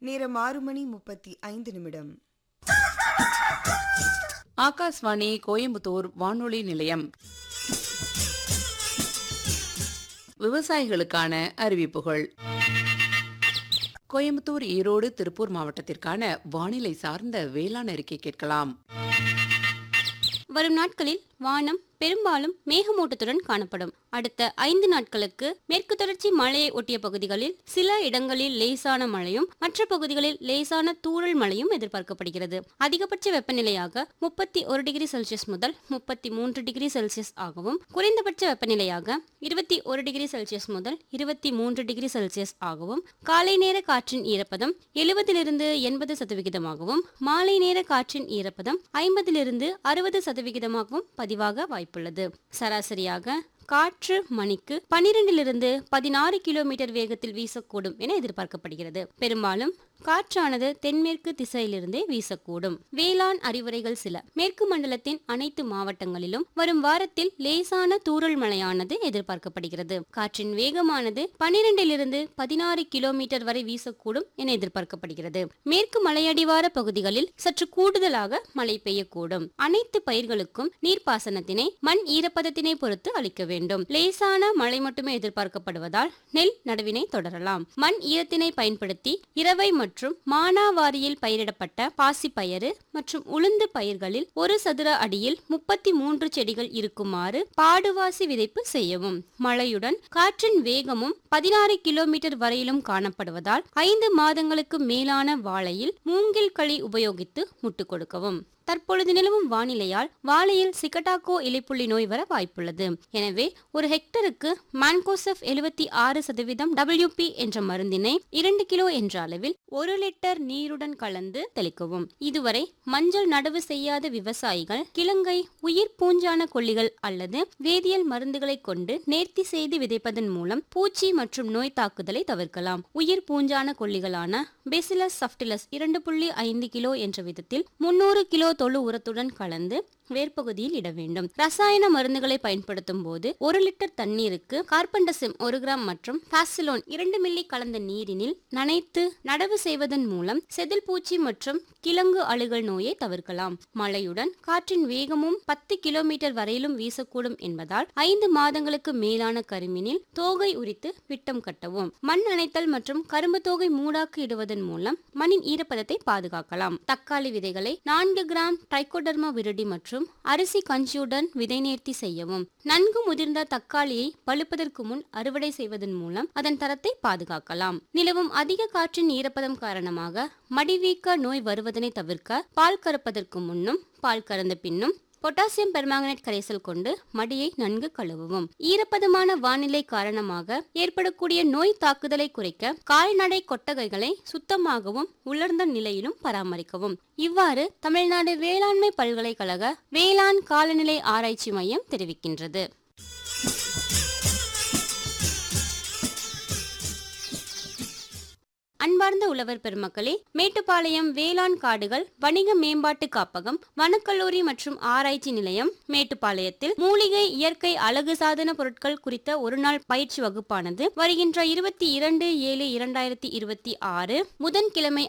நேரம் ஆறு மணி முப்பத்தி ஐந்து நிமிடம் ஆகாஷ்வாணி கோயம்புத்தூர் வானொலி நிலையம் விவசாயிகளுக்கான அறிவிப்புகள் கோயம்புத்தூர் ஈரோடு திருப்பூர் மாவட்டத்திற்கான வானிலை சார்ந்த வேளாண் அறிக்கை கேட்கலாம் வரும் நாட்களில் வானம் பெரும்பாலும் மேகமூட்டத்துடன் காணப்படும் அடுத்த ஐந்து நாட்களுக்கு மேற்கு தொடர்ச்சி மலையை ஒட்டிய பகுதிகளில் சில இடங்களில் லேசான மழையும் மற்ற பகுதிகளில் லேசான தூறல் மழையும் எதிர்பார்க்கப்படுகிறது அதிகபட்ச வெப்பநிலையாக முப்பத்தி ஒரு டிகிரி செல்சியஸ் முதல் முப்பத்தி மூன்று டிகிரி செல்சியஸ் ஆகவும் குறைந்தபட்ச வெப்பநிலையாக இருபத்தி ஒரு டிகிரி செல்சியஸ் முதல் இருபத்தி மூன்று டிகிரி செல்சியஸ் ஆகவும் காலை நேர காற்றின் ஈரப்பதம் எழுபதிலிருந்து எண்பது சதவிகிதமாகவும் மாலை நேர காற்றின் ஈரப்பதம் ஐம்பதிலிருந்து அறுபது சதவிகிதமாகவும் பதிவாக வாய்ப்புள்ளது சராசரியாக காற்று மணிக்கு பனிரெண்டிலிருந்து பதினாறு கிலோமீட்டர் வேகத்தில் வீசக்கூடும் என எதிர்பார்க்கப்படுகிறது பெரும்பாலும் காற்றானது தென்மேற்கு திசையிலிருந்தே வீசக்கூடும் வேளாண் அறிவுரைகள் சில மேற்கு மண்டலத்தின் அனைத்து மாவட்டங்களிலும் வரும் வாரத்தில் லேசான தூறல் மழையானது எதிர்பார்க்கப்படுகிறது காற்றின் வேகமானது பனிரெண்டிலிருந்து பதினாறு கிலோமீட்டர் வரை வீசக்கூடும் என எதிர்பார்க்கப்படுகிறது மேற்கு மலையடிவார பகுதிகளில் சற்று கூடுதலாக மழை பெய்யக்கூடும் அனைத்து பயிர்களுக்கும் நீர்ப்பாசனத்தினை மண் ஈரப்பதத்தினை பொறுத்து அளிக்க வேண்டும் லேசான மழை மட்டுமே எதிர்பார்க்கப்படுவதால் நெல் நடவினை தொடரலாம் மண் ஈரத்தினை பயன்படுத்தி இரவை மற்றும் மானாவாரியில் பயிரிடப்பட்ட பாசிப்பயறு மற்றும் உளுந்து பயிர்களில் ஒரு சதுர அடியில் முப்பத்தி மூன்று செடிகள் இருக்குமாறு பாடுவாசி விதைப்பு செய்யவும் மழையுடன் காற்றின் வேகமும் பதினாறு கிலோமீட்டர் வரையிலும் காணப்படுவதால் ஐந்து மாதங்களுக்கு மேலான வாழையில் மூங்கில் களி உபயோகித்து முட்டு கொடுக்கவும் தற்பொழுது நிலவும் வானிலையால் வாழையில் சிகட்டாக்கோ இலைப்புள்ளி நோய் வர வாய்ப்புள்ளது எனவே ஒரு ஹெக்டருக்கு மான்கோசெஃப் எழுபத்தி ஆறு சதவீதம் டபிள்யூபி என்ற மருந்தினை இரண்டு கிலோ என்ற அளவில் ஒரு லிட்டர் நீருடன் கலந்து தெளிக்கவும் இதுவரை மஞ்சள் நடவு செய்யாத விவசாயிகள் கிழங்கை உயிர் பூஞ்சான கொல்லிகள் அல்லது வேதியியல் மருந்துகளை கொண்டு நேர்த்தி செய்து விதைப்பதன் மூலம் பூச்சி மற்றும் நோய் தாக்குதலை தவிர்க்கலாம் உயிர் பூஞ்சான கொல்லிகளான பெசிலஸ் சப்டிலஸ் இரண்டு புள்ளி ஐந்து கிலோ என்ற விதத்தில் முன்னூறு கிலோ தொழு உரத்துடன் கலந்து வேர்ப்பகுதியில் இட வேண்டும் ரசாயன மருந்துகளை பயன்படுத்தும் போது ஒரு லிட்டர் தண்ணீருக்கு கார்பன்டசிம் ஒரு கிராம் மற்றும் பாசிலோன் இரண்டு மில்லி கலந்த நீரினில் நனைத்து நடவு செய்வதன் மூலம் செதில் பூச்சி மற்றும் கிழங்கு அழுகல் நோயை தவிர்க்கலாம் மழையுடன் காற்றின் வேகமும் பத்து கிலோமீட்டர் வரையிலும் வீசக்கூடும் என்பதால் ஐந்து மாதங்களுக்கு மேலான கருமினில் தோகை உரித்து விட்டம் கட்டவும் மண் அணைத்தல் மற்றும் கரும்பு தோகை மூடாக்கு இடுவதன் மூலம் மண்ணின் ஈரப்பதத்தை பாதுகாக்கலாம் தக்காளி விதைகளை நான்கு கிராம் ட்ரைகோடர்மா விருடி மற்றும் அரிசி கஞ்சியுடன் விதை நேர்த்தி செய்யவும் நன்கு முதிர்ந்த தக்காளியை பழுப்பதற்கு முன் அறுவடை செய்வதன் மூலம் அதன் தரத்தை பாதுகாக்கலாம் நிலவும் அதிக காற்றின் ஈரப்பதம் காரணமாக மடிவீக்க நோய் வருவதனை தவிர்க்க பால் கறப்பதற்கு முன்னும் பால் கறந்த பின்னும் பொட்டாசியம் பெர்மாங்கனேட் கரைசல் கொண்டு மடியை நன்கு கழுவவும் ஈரப்பதமான வானிலை காரணமாக ஏற்படக்கூடிய நோய் தாக்குதலை குறைக்க கால்நடை கொட்டகைகளை சுத்தமாகவும் உலர்ந்த நிலையிலும் பராமரிக்கவும் இவ்வாறு தமிழ்நாடு வேளாண்மை பல்கலைக்கழக வேளாண் காலநிலை ஆராய்ச்சி மையம் தெரிவிக்கின்றது அன்பார்ந்த உழவர் பெருமக்களே மேட்டுப்பாளையம் வேளாண் காடுகள் வணிக மேம்பாட்டு காப்பகம் வனக்கல்லூரி மற்றும் ஆராய்ச்சி நிலையம் மேட்டுப்பாளையத்தில் மூலிகை இயற்கை அழகு சாதன பொருட்கள் குறித்த ஒருநாள் பயிற்சி வகுப்பானது வருகின்ற இருபத்தி இரண்டு ஏழு இரண்டாயிரத்தி இருபத்தி ஆறு புதன்கிழமை